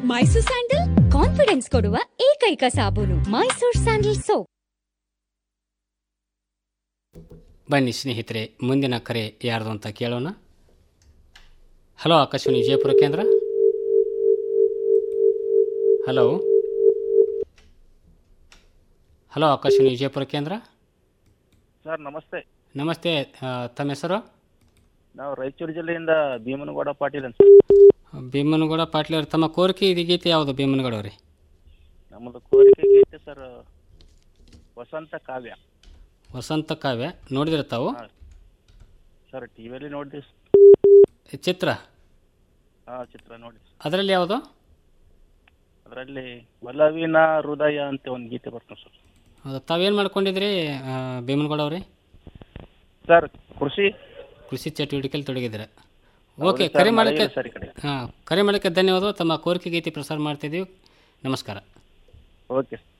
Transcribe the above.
Mysore sandal confidence ಕೊಡುವ ಏಕೈಕ ಸಾಬೂನು ಮೈಸೂರ್ ಸ್ಯಾಂಡಲ್ ಸೋಪ್ ಬನ್ನಿ ಸ್ನೇಹಿತರೆ ಮುಂದಿನ ಕರೆ ಯಾರ್ದು ಅಂತ ಕೇಳೋಣ ಹಲೋ ಆಕಾಶವಾಣಿ ವಿಜಯಪುರ ಕೇಂದ್ರ ಹಲೋ ಹಲೋ ಆಕಾಶವಾಣಿ ವಿಜಯಪುರ ಕೇಂದ್ರ ಸರ್ ನಮಸ್ತೆ ನಮಸ್ತೆ ಆ, ತಮ್ಮ ಹೆಸರು ನಾವು ರಾಯಚೂರು ಜಿಲ್ಲೆಯಿಂದ ಭೀಮನಗೌಡ ಪಾಟೀಲ್ ಅಂತ ಭೀಮನಗೌಡ ಪಾಟ್ಲಿ ಅವ್ರು ತಮ್ಮ ಕೋರಿಕೆ ಇದು ಗೀತೆ ಯಾವುದು ಭೀಮನಗೌಡ ಅವ್ರಿ ನಮ್ಮದು ಕೋರಿಕೆ ಗೀತೆ ಸರ್ ವಸಂತ ಕಾವ್ಯ ವಸಂತ ಕಾವ್ಯ ನೋಡಿದ್ರೆ ತಾವು ಹಾಂ ಸರ್ ಟಿ ವಿಯಲ್ಲಿ ನೋಡಿದ್ವಿ ಚಿತ್ರ ಹಾಂ ಚಿತ್ರ ನೋಡಿ ಅದರಲ್ಲಿ ಯಾವುದು ಅದರಲ್ಲಿ ಒಲವಿನ ಹೃದಯ ಅಂತ ಒಂದು ಗೀತೆ ಬರ್ತದೆ ಸರ್ ಹೌದು ತಾವೇನು ಮಾಡ್ಕೊಂಡಿದ್ರಿ ಆ, ಭೀಮನಗೌಡ ಅವ್ರಿ ಸರ್ ಕೃಷಿ ಕೃಷಿ ಚಟುವಟಿಕೆಯಲ್ಲಿ ತೊಡಗಿದ್ದೀರಾ ಹೌದು ಓಕೆ ಸರ್, ಕರೆ ಮಳೆ ಮಾಡೋಕ್ಕೆ ಇಲ್ಲ ಸರ್ ಈ ಕಡೆ. ಹಾಂ ಕರೆ ಮಾಡೋಕ್ಕೆ ಧನ್ಯವಾದ ತಮ್ಮ ಕೋರಿಕೆ ಗೀತೆ ಪ್ರಸಾರ ಮಾಡ್ತಿದ್ದೀವಿ ನಮಸ್ಕಾರ ಓಕೆ